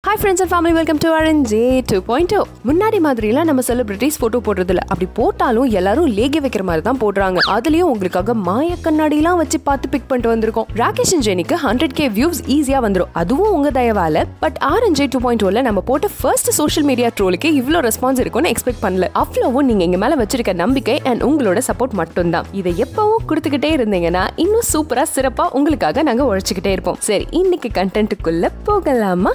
hi friends and family welcome to R J two point two முன்னாடி மாதிரிலாம் நம்ம celebrities photo போடுறதில்ல அப்படி போட்டாலும் எல்லாரும் லேகி வைக்கிற மாதிரி தான் போடுறாங்க அதுலயும் உங்களுக்காக மாய கண்ணாடிலாம் வச்சு பார்த்து பிக் பண்ணிட்டு வந்திருக்கோம் ராகேஷ் அண்ட் ஜெனிக்கு ஹண்ட்ரட் கே வியூஸ் ஈஸியா வந்துரும் அதுவும் உங்க தயவால but R J two point டூல நம்ம போட்ட ஃபர்ஸ்ட் சோஷியல் மீடியா ட்ரோலுக்கு இவ்வளோ ரெஸ்பான்ஸ் இருக்கும்னு எக்ஸ்பெக்ட் பண்ணல அவ்வளவும் நீங்க எங்க மேல வச்சிருக்க நம்பிக்கை அண்ட் உங்களோட சப்போர்ட் மட்டும்தான் இதை எப்பவும் கொடுத்துக்கிட்டே இருந்தீங்கன்னா இன்னும் சூப்பரா சிறப்பா உங்களுக்காக நாங்க உழைச்சிக்கிட்டே இருப்போம் சரி இன்னைக்கு கண்டென்ட்டுக்குள்ள போகலாமா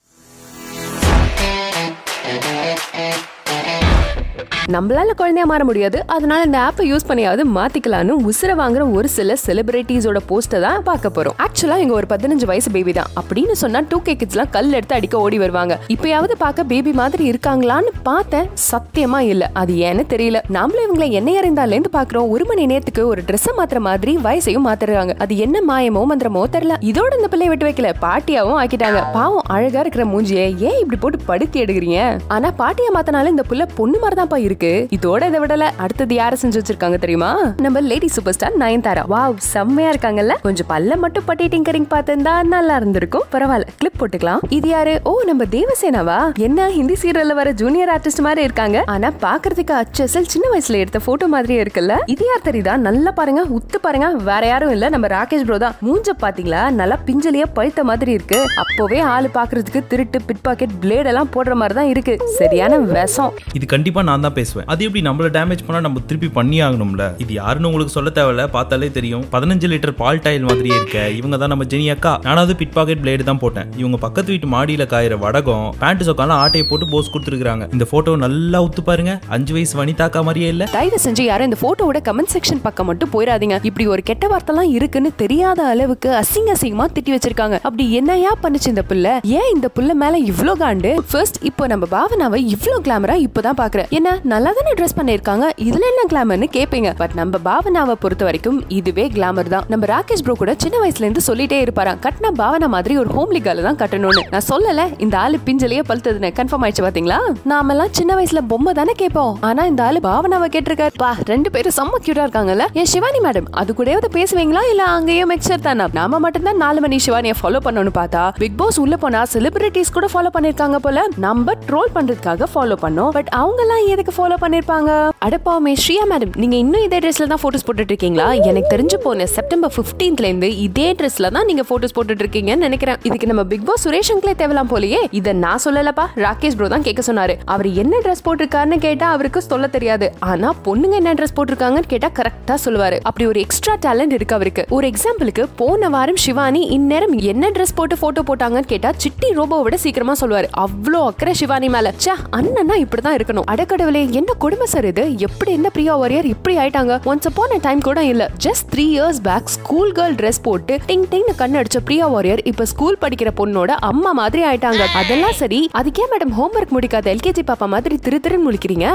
நம்மளால குழந்தையா மாற முடியாது அதனால இந்த ஆப்பை யூஸ் பண்ணியாவது மாத்திக்கலாம்னு உசுர வாங்குற ஒரு சில செலிபிரிட்டிஸோட போஸ்ட்டை தான் பார்க்க போறோம் ஆக்சுவலா இங்க ஒரு பதினஞ்சு வயசு பேபி தான் அப்படின்னு சொன்னா டூ கே கிட்ஸ்லாம் கல் எடுத்து அடிக்க ஓடி வருவாங்க இப்பயாவது பார்க்க பேபி மாதிரி இருக்காங்களான்னு பார்த்தேன் சத்தியமா இல்ல அது ஏன்னு தெரியல நாமளும் இவங்களை என்ன அறிந்தால இருந்து பாக்குறோம் ஒரு மணி நேரத்துக்கு ஒரு ட்ரெஸ் மாத்துற மாதிரி வயசையும் மாத்துறாங்க அது என்ன மாயமோ மந்திரமோ தெரியல இதோட இந்த பிள்ளைய விட்டு வைக்கல பாட்டியாவும் ஆக்கிட்டாங்க பாவம் அழகா இருக்கிற மூஞ்சியை ஏன் இப்படி போட்டு படுத்தி எடுக்கிறீங்க ஆனா பாட்டியா மாத்தனால இந்த புள்ள பொண்ணு மாதிரி தான்ப்பா இருக்கு இதோட இதை விடல அடுத்தது யார செஞ்சு வச்சிருக்காங்க தெரியுமா நம்ம lady super star Nayanthara wow செம்மையா இருக்காங்கல்ல கொஞ்சம் பல்ல மட்டும் பட்டி டிங்கரிங் பார்த்திருந்தா நல்லா இருந்திருக்கும் பரவாயில்ல கிளிப் போட்டுக்கலாம் இது யாரு ஓ நம்ம தேவசேனாவா என்ன ஹிந்தி சீரியல்ல வர ஜூனியர் ஆர்டிஸ்ட் மாதிரி இருக்காங்க ஆனா பாக்குறதுக்கு அச்சசல் சின்ன வயசுல எடுத்த போட்டோ மாதிரியே இருக்குல்ல இது யார் தெரியுதா நல்லா பாருங்க உத்து பாருங்க வேற யாரும் இல்ல நம்ம ராகேஷ் ப்ரோ தான் மூஞ்ச பாத்தீங்களா நல்லா பிஞ்சலியா பழுத்த மாதிரி இருக்கு அப்போவே ஆளு பாக்குறதுக்கு திருட்டு பிட் பாக்கெட் பிளேட் எல்லாம் போடுற மாதிரி தான் இருக்கு சரியான விஷம் இது கண்டிப்பா நான் தான் பேசுவேன் அது எப்படி நம்மள டேமேஜ் பண்ணா நம்ம திருப்பி பண்ணி ஆகணும்ல இது யாருன்னு உங்களுக்கு சொல்ல தேவையில்ல பார்த்தாலே தெரியும் பதினஞ்சு லிட்டர் பால் டைல் மாதிரியே இருக்க இவங்க தான் நம்ம ஜெனி அக்கா நானாவது பிட் பாக்கெட் பிளேடு தான் போட்டேன் இவங்க பக்கத்து வீட்டு மாடியில காயிற வடகம் பேண்ட் சொக்கால ஆட்டையை போட்டு போஸ் கொடுத்துருக்காங்க இந்த போட்டோ நல்லா உத்து பாருங்க அஞ்சு வயசு வனிதாக்கா மாதிரியே இல்ல தயவு செஞ்சு யாரும் இந்த போட்டோவோட கமெண்ட் செக்ஷன் பக்கம் மட்டும் போயிடாதீங்க இப்படி ஒரு கெட்ட வார்த்தைலாம் இருக்குன்னு தெரியாத அளவுக்கு அசிங்க அசிங்கமா திட்டி வச்சிருக்காங்க அப்படி என்னையா பண்ணுச்சு இந்த புள்ள ஏன் இந்த புள்ள மேல இவ்ளோ காண்டு ஃபர்ஸ்ட் இப்போ நம்ம பாவனாவை இவ்ளோ கிளாமரா இப்பதான் பாக்குறேன் என்ன நல்லா தானே ட்ரெஸ் பண்ணிருக்காங்க இதுல என்ன கிளாமர்னு கேப்பீங்க பட் நம்ம பாவனாவை பொறுத்த வரைக்கும் இதுவே கிளாமர் தான் நம்ம ராகேஷ் ப்ரோ கூட சின்ன வயசுல இருந்து சொல்லிட்டே இருப்பாராம் கட்டின பாவனா மாதிரி ஒரு ஹோம்லி கேர்ள் தான் கட்டணும்னு நான் சொல்லல இந்த ஆளு பிஞ்சலையே பழுத்ததுன்னு கன்ஃபார்ம் ஆயிடுச்சு பாத்தீங்களா நாமெல்லாம் சின்ன வயசுல பொம்மை தானே கேட்போம் ஆனா இந்த ஆளு பாவனாவை கேட்டிருக்காரு பா ரெண்டு பேரும் செம்ம கியூட்டா இருக்காங்கல்ல ஏன் சிவானி மேடம் அது கூடயாவது பேசுவீங்களா இல்ல அங்கேயும் மிக்சர் தானா நாம மட்டும்தான் நாலு மணி சிவானியை ஃபாலோ பண்ணணும்னு பார்த்தா பிக் பாஸ் உள்ள போனா செலிபிரிட்டிஸ் கூட ஃபாலோ பண்ணிருக்காங்க போல நம்ம ட்ரோல் பண்றதுக்காக ஃபாலோ பண்ணோம் பட் அவங்க எல்லாம் எதுக்கு ஃபாலோ பண்ணிருப்பாங்க அடப்பாவுமே ஸ்ரீயா மேடம் நீங்க இன்னும் இதே ட்ரெஸ்ல தான் போட்டோஸ் போட்டுட்டு இருக்கீங்களா எனக்கு தெரிஞ்சு போன செப்டம்பர் 15th இருந்து இதே ட்ரெஸ்ல தான் நீங்க போட்டோஸ் போட்டுட்டு இருக்கீங்கன்னு நினைக்கிறேன் இதுக்கு நம்ம பிக் பாஸ் சுரேஷ் அங்கிளே தேவலாம் போலயே இத நான் சொல்லலப்பா ராகேஷ் ப்ரோ தான் கேட்க சொன்னாரு அவர் என்ன ட்ரெஸ் போட்டிருக்காருன்னு கேட்டா அவருக்கு சொல்ல தெரியாது ஆனா பொண்ணுங்க என்ன ட்ரெஸ் போட்டிருக்காங்கன்னு கேட்டா கரெக்டா சொல்லுவாரு அப்படி ஒரு எக்ஸ்ட்ரா டேலண்ட் இருக்கு அவருக்கு ஒரு எக்ஸாம்பிளுக்கு போன வாரம் சிவானி இந்நேரம் என்ன ட்ரெஸ் போட்டு போட்டோ போட்டாங்கன்னு கேட்டா சிட்டி ரோபோவை விட சீக்கிரமா சொல்லுவாரு அவ்வளோ அக்கறை சிவானி மேல ச்சே அண்ணனா இப்படிதான் இருக்கணும் அடக்கடவுளே என்ன கொடுமை சார் இது எப்படி என்ன பிரியா வாரியர் இப்படி ஆயிட்டாங்க ஒன்ஸ் அப்பான் டைம் கூட இல்ல just three years back school girl dress போட்டு டிங் டிங்னு கண்ணு அடிச்ச பிரியா வாரியர் இப்ப ஸ்கூல் படிக்கிற பொண்ணோட அம்மா மாதிரி ஆயிட்டாங்க அதெல்லாம் சரி அதுக்கே மேடம் ஹோம்ஒர்க் முடிக்காத எல்கேஜி பாப்பா மாதிரி திரு திருன்னு முழிக்கிறீங்க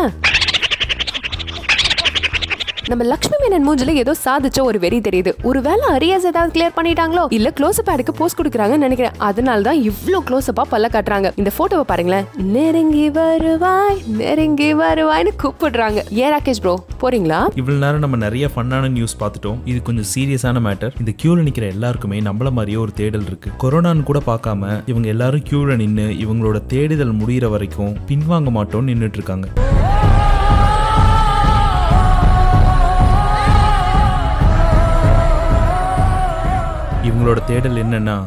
நம்ம லக்ஷ்மி மேனன் மூஞ்சில ஏதோ சாதிச்ச ஒரு வெறி தெரியுது ஒருவேளை அரியர்ஸ் ஏதாவது கிளியர் பண்ணிட்டாங்களோ இல்ல க்ளோஸ் பேடுக்கு போஸ்ட் கொடுக்குறாங்கன்னு நினைக்கிறேன் அதனால தான் இவ்ளோ க்ளோஸ் அப்பா பல்ல காட்டுறாங்க இந்த போட்டோவை பாருங்களேன் நெருங்கி வருவாய் நெருங்கி வருவாய்னு கூப்பிடுறாங்க ஏன் ராகேஷ் ப்ரோ போறீங்களா இவ்வளவு நேரம் நம்ம நிறைய ஃபன்னான நியூஸ் பார்த்துட்டோம் இது கொஞ்சம் சீரியஸான மேட்டர் இந்த கியூல நிக்கிற எல்லாருக்குமே நம்மள மாதிரியே ஒரு தேடல் இருக்கு கொரோனான்னு கூட பார்க்காம இவங்க எல்லாரும் கியூல நின்று இவங்களோட தேடுதல் முடியிற வரைக்கும் பின்வாங்க மாட்டோம்னு நின்றுட்டு இருக்காங்க இவங்களோட தேடல் என்னன்னா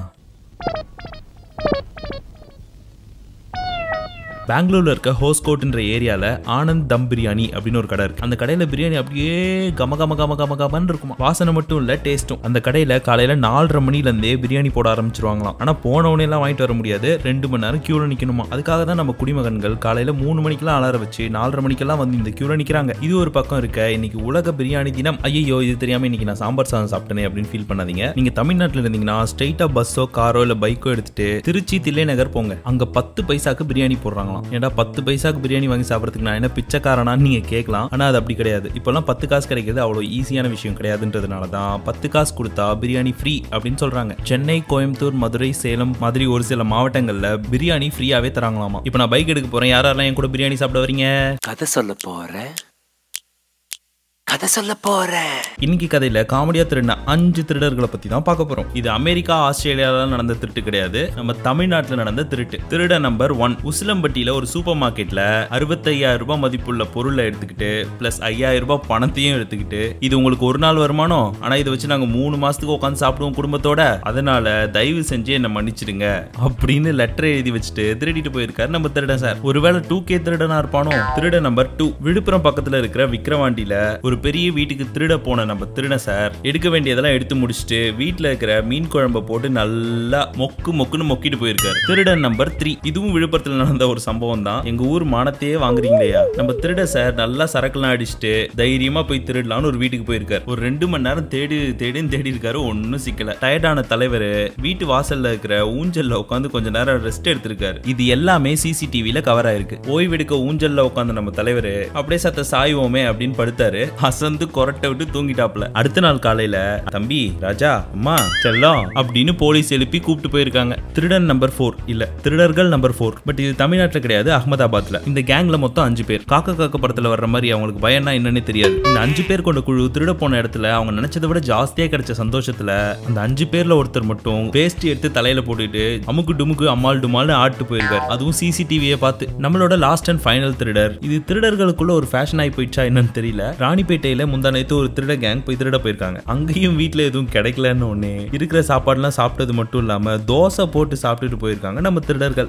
பெங்களூர்ல இருக்க ஹோஸ்கோட்ன்ற ஏரியால ஆனந்த் தம் பிரியாணி அப்படின்னு ஒரு கடை இருக்கு அந்த கடையில பிரியாணி அப்படியே கம கம கம கம கமன்னு இருக்குமா வாசனை மட்டும் இல்ல டேஸ்ட்டும் அந்த கடையில காலையில நாலரை மணில இருந்தே பிரியாணி போட ஆரம்பிச்சிருவாங்களாம் ஆனா போனவனே எல்லாம் வாங்கிட்டு வர முடியாது ரெண்டு மணி நேரம் கியூல நிக்கணுமா அதுக்காக தான் நம்ம குடிமகன்கள் காலையில மூணு மணிக்கெல்லாம் அலார வச்சு நாலரை மணிக்கெல்லாம் வந்து இந்த கியூல நிக்கிறாங்க இது ஒரு பக்கம் இருக்க இன்னைக்கு உலக பிரியாணி தினம் ஐயோ இது தெரியாம இன்னைக்கு நான் சாம்பார் சாதம் சாப்பிட்டேனே அப்படின்னு ஃபீல் பண்ணாதீங்க நீங்க தமிழ்நாட்டுல இருந்தீங்கன்னா ஸ்ட்ரைட்டா பஸ்ஸோ காரோ இல்ல பைக்கோ எடுத்துட்டு திருச்சி தில்லை நகர் போங்க அங்க பத்து பைசாக்கு பிரியாணி போடுறாங்களாம் ஏன்டா பத்து பைசாக்கு பிரியாணி வாங்கி சாப்பிட்றதுக்கு நான் என்ன பிச்சைக்காரனான்னு நீங்க கேட்கலாம் ஆனா அது அப்படி கிடையாது இப்போல்லாம் பத்து காசு கிடைக்கிறது அவ்வளோ ஈஸியான விஷயம் கிடையாதுன்றதுனால தான் பத்து காசு கொடுத்தா பிரியாணி ஃப்ரீ அப்படின்னு சொல்றாங்க சென்னை கோயம்புத்தூர் மதுரை சேலம் மாதிரி ஒரு சில மாவட்டங்கள்ல பிரியாணி ஃப்ரீயாவே தராங்களாமா இப்போ நான் பைக் எடுக்க போறேன் யாரெல்லாம் என் கூட பிரியாணி சாப்பிட வரீங்க கதை சொல்ல போறேன் கதை சொல்ல போறேன் இன்னைக்கு கதையில காமெடியா திருடின அஞ்சு திருடர்களை பத்தி தான் பார்க்க போறோம் இது அமெரிக்கா ஆஸ்திரேலியால நடந்த திருட்டு கிடையாது நம்ம தமிழ்நாட்டுல நடந்த திருட்டு திருட நம்பர் ஒன் உசிலம்பட்டியில ஒரு சூப்பர் மார்க்கெட்ல அறுபத்தையாயிரம் ரூபாய் மதிப்புள்ள பொருளை எடுத்துக்கிட்டு பிளஸ் ஐயாயிரம் ரூபாய் பணத்தையும் எடுத்துக்கிட்டு இது உங்களுக்கு ஒரு நாள் வருமானம் ஆனா இதை வச்சு நாங்க மூணு மாசத்துக்கு உட்காந்து சாப்பிடுவோம் குடும்பத்தோட அதனால தயவு செஞ்சு என்ன மன்னிச்சிடுங்க அப்படின்னு லெட்டர் எழுதி வச்சுட்டு திருடிட்டு போயிருக்காரு நம்ம திருடன் சார் ஒருவேளை டூ கே திருடனா இருப்பானோ திருட நம்பர் டூ விழுப்புரம் பக்கத்துல இருக்கிற விக்ரவாண்டியில ஒரு பெரிய வீட்டுக்கு திருட போன நம்ம திருடன் சார் எடுக்க வேண்டியதெல்லாம் எடுத்து முடிச்சுட்டு வீட்டுல இருக்கிற மீன் குழம்ப போட்டு நல்லா மொக்கு மொக்குன்னு மொக்கிட்டு போயிருக்காரு திருடன் நம்பர் த்ரீ இதுவும் விழுப்புரத்துல நடந்த ஒரு சம்பவம் தான் எங்க ஊர் மானத்தையே வாங்குறீங்களேயா நம்ம திருட சார் நல்லா சரக்குலாம் அடிச்சுட்டு தைரியமா போய் திருடலாம்னு ஒரு வீட்டுக்கு போயிருக்காரு ஒரு ரெண்டு மணி நேரம் தேடி தேடின்னு தேடி இருக்காரு ஒன்னும் சிக்கல டயர்டான தலைவர் வீட்டு வாசல்ல இருக்கிற ஊஞ்சல்ல உட்காந்து கொஞ்ச நேரம் ரெஸ்ட் எடுத்திருக்காரு இது எல்லாமே சிசிடிவில கவர் ஆயிருக்கு ஓய்வெடுக்க ஊஞ்சல்ல உட்காந்து நம்ம தலைவர் அப்படியே சத்த சாய்வோமே அப்படின்னு படுத்தாரு அசந்து கொரட்டை விட்டு தூங்கிட்டாப்ல அடுத்த நாள் காலையில தம்பி ராஜா அம்மா செல்லம் அப்படின்னு போலீஸ் எழுப்பி கூப்பிட்டு போயிருக்காங்க திருடன் நம்பர் ஃபோர் இல்ல திருடர்கள் நம்பர் ஃபோர் பட் இது தமிழ்நாட்டுல கிடையாது அகமதாபாத்ல இந்த கேங்ல மொத்தம் அஞ்சு பேர் காக்க காக்க படத்துல வர்ற மாதிரி அவங்களுக்கு பயம்னா என்னன்னு தெரியாது இந்த அஞ்சு பேர் கொண்ட குழு திருட போன இடத்துல அவங்க நினைச்சதை விட ஜாஸ்தியா கிடைச்ச சந்தோஷத்துல அந்த அஞ்சு பேர்ல ஒருத்தர் மட்டும் வேஷ்டி எடுத்து தலையில போட்டுட்டு அமுக்கு டுமுக்கு அம்மாள் டுமால்னு ஆட்டு போயிருக்காரு அதுவும் சிசிடிவியை பார்த்து நம்மளோட லாஸ்ட் அண்ட் ஃபைனல் திருடர் இது திருடர்களுக்குள்ள ஒரு ஃபேஷன் ஆகி போயிடுச்சா என்னன்னு தெரியல ராணிப்பேட்டையில முந்தா நேத்து ஒரு திருட கேங் போய் திருட போயிருக்காங்க அங்கேயும் வீட்ல எதுவும் கிடைக்கலன்னு ஒண்ணு இருக்கிற சாப்பாடுலாம் சாப்பிட்டது மட்டும் இல்லாம தோசை போட்டு சாப்பிட்டுட்டு போயிருக்காங்க நம்ம திருடர்கள்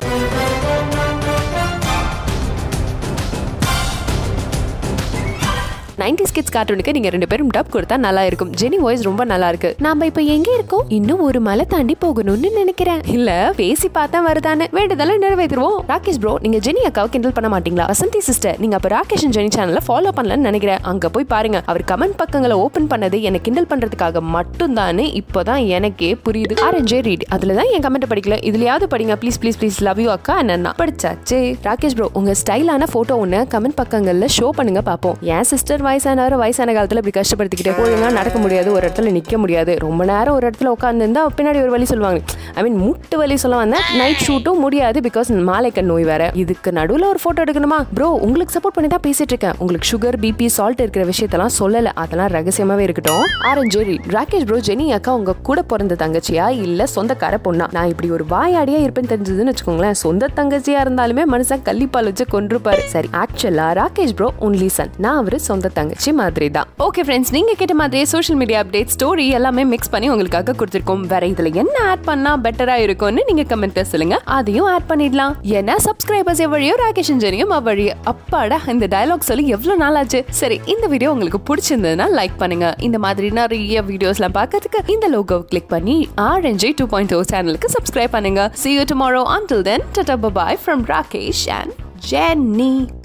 நைன்டி கிட்ஸ் கார்ட்டூனுக்கு நீங்க ரெண்டு பேரும் டப் கொடுத்தா நல்லா இருக்கும் ஜெனி வாய்ஸ் ரொம்ப நல்லா இருக்கு நாம இப்ப எங்க இருக்கோம் இன்னும் ஒரு மலை தாண்டி போகணும்னு நினைக்கிறேன் இல்ல பேசி பார்த்தா வருதானே வேண்டதெல்லாம் நிறைவேற்றுவோம் ராகேஷ் ப்ரோ நீங்க ஜெனி அக்காவை கிண்டல் பண்ண மாட்டீங்களா வசந்தி சிஸ்டர் நீங்க அப்ப ராகேஷ் அண்ட் ஜெனி சேனல்ல ஃபாலோ பண்ணலன்னு நினைக்கிறேன் அங்க போய் பாருங்க அவர் கமெண்ட் பக்கங்களை ஓபன் பண்ணது என்ன கிண்டல் பண்றதுக்காக மட்டும்தான்னு இப்போதான் எனக்கே புரியுது ஆரஞ்சே ரீட் அதுல தான் என் கமெண்ட் படிக்கல இதுலயாவது படிங்க please please please love you அக்கா அண்ணா படிச்சாச்சு ராகேஷ் ப்ரோ உங்க ஸ்டைலான போட்டோ ஒண்ணு கமெண்ட் பக்கங்கள்ல ஷோ பண்ணுங்க பாப்போம் என் சிஸ்டர் வயசானவர் வயசான காலத்துல இப்படி கஷ்டப்படுத்திக்கிட்டு ஒழுங்கா நடக்க முடியாது ஒரு இடத்துல நிக்க முடியாது ரொம்ப நேரம் ஒரு இடத்துல உட்காந்துருந்தா பின்னாடி ஒரு வழி சொல்லுவாங்க ஐ மீன் முட்டு வலி சொல்ல வந்தேன் நைட் ஷூட்டும் முடியாது பிகாஸ் மாலைக்கண் நோய் வேற இதுக்கு நடுவுல ஒரு போட்டோ எடுக்கணுமா ப்ரோ உங்களுக்கு சப்போர்ட் பண்ணி தான் பேசிட்டு இருக்கேன் உங்களுக்கு சுகர் பிபி சால்ட் இருக்கிற விஷயத்தெல்லாம் சொல்லல அதெல்லாம் ரகசியமாவே இருக்கட்டும் ஆரஞ்சு ராகேஷ் ப்ரோ ஜெனி அக்கா உங்க கூட பிறந்த தங்கச்சியா இல்ல சொந்தக்கார பொண்ணா நான் இப்படி ஒரு வாயாடியா இருப்பேன்னு தெரிஞ்சதுன்னு வச்சுக்கோங்களேன் சொந்த தங்கச்சியா இருந்தாலுமே மனுஷன் கள்ளிப்பால் வச்சு கொன்றுப்பாரு சரி ஆக்சுவலா ராகேஷ் ப்ரோ ஒன்லி சன் நான் அவரு சொந்த தங்கச்சி மாதிரி தான் ஓகே ஃப்ரெண்ட்ஸ் நீங்க கேட்ட மாதிரியே சோஷியல் மீடியா அப்டேட் ஸ்டோரி எல்லாமே மிக்ஸ் பண்ணி உங்களுக்காக கொடுத்துருக்கோம் வேற இதுல என்ன ஆட் பண்ணா பெட்டரா இருக்கும்னு நீங்க கமெண்ட்ல சொல்லுங்க அதையும் ஆட் பண்ணிடலாம் ஏன்னா சப்ஸ்கிரைபர்ஸ் எவ்வழியோ ராகேஷ் ஜெனியும் அவ்வழியோ அப்பாடா இந்த டயலாக் சொல்லி எவ்வளவு நாள் ஆச்சு சரி இந்த வீடியோ உங்களுக்கு பிடிச்சிருந்ததுன்னா லைக் பண்ணுங்க இந்த மாதிரி நிறைய வீடியோஸ்லாம் பார்க்கறதுக்கு இந்த லோகோ கிளிக் பண்ணி ஆர்என்ஜி டூ பாயிண்ட் ஓ சேனலுக்கு சப்ஸ்கிரைப் பண்ணுங்க see you tomorrow until then tata bye bye from rakesh and jenny